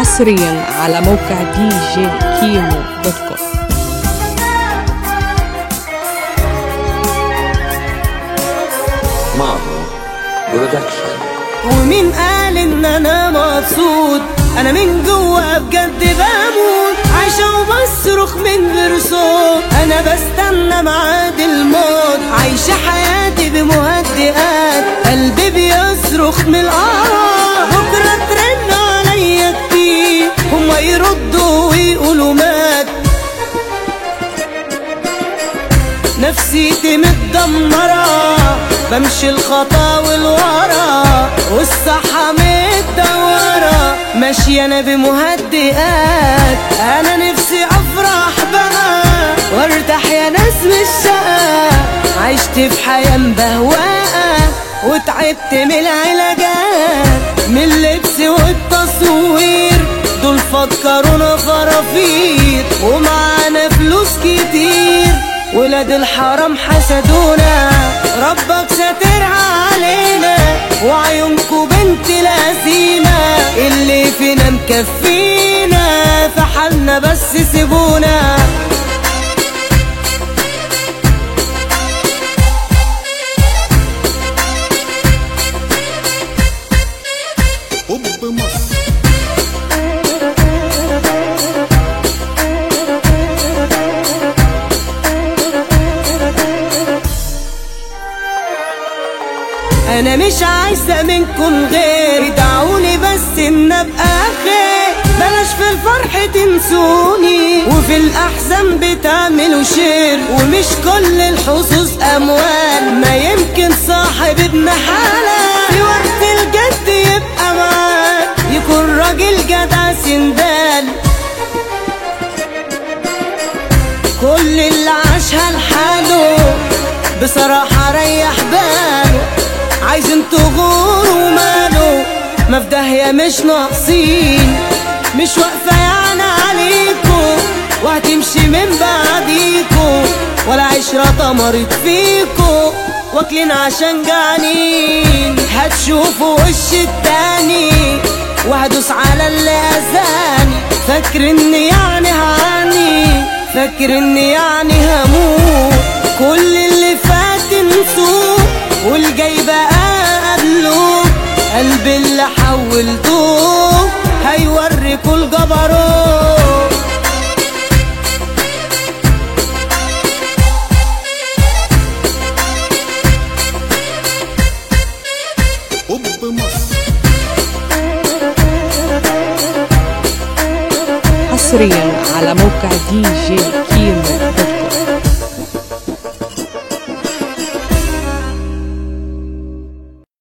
حصريا على موقع دي جي كيمو دوت كوم مارو برودكشن ومين قال ان انا مبسوط انا من جوا بجد بموت عايشة وبصرخ من غير صوت انا بستنى ميعاد الموت عايشة حياتي بمهدئات قلبي بيصرخ من القرف بكرة ترن عليا كتير هما يردوا ويقولوا مات نفسيتي متدمرة بمشي الخطاوي لورا والصحة متدورة ماشية أنا بمهدئات أنا نفسي أفرح بقى وارتاح يا ناس من الشقة عشت في حياة مبهوقة وتعبت من العلاجات من اللبس والتصوير دول فكرونا فرافير ومعانا فلوس كتير ولاد الحرام حسدونا ربك ساترها علينا وعيونكو بنت لذينة اللي فينا مكفينا في حالنا بس سيبونا حب مصر انا مش عايزة منكم غير ادعوني بس ان ابقى خير بلاش في الفرح تنسوني وفي الاحزان بتعملوا شير ومش كل الحظوظ اموال ما يمكن صاحب ابن حلال في وقت الجد يبقى معاك يكون راجل جدع سندال كل اللي عاشها لحاله بصراحة ريح باله عايزين تغوروا ماله ما في داهية مش ناقصين مش واقفة يعني عليكم وهتمشي من بعديكم ولا عشرة طمرت فيكم واكلين عشان جعانين هتشوفوا وش التاني وهدوس على اللي اذاني فاكر اني يعني هعاني فاكر اني يعني هموت كل اللي فات نسوه والجاي بقى قبله قلبي اللي حولته هيوريكوا الجبروت حب مصر حصريا على موقع دي جي كيمو دوت كوم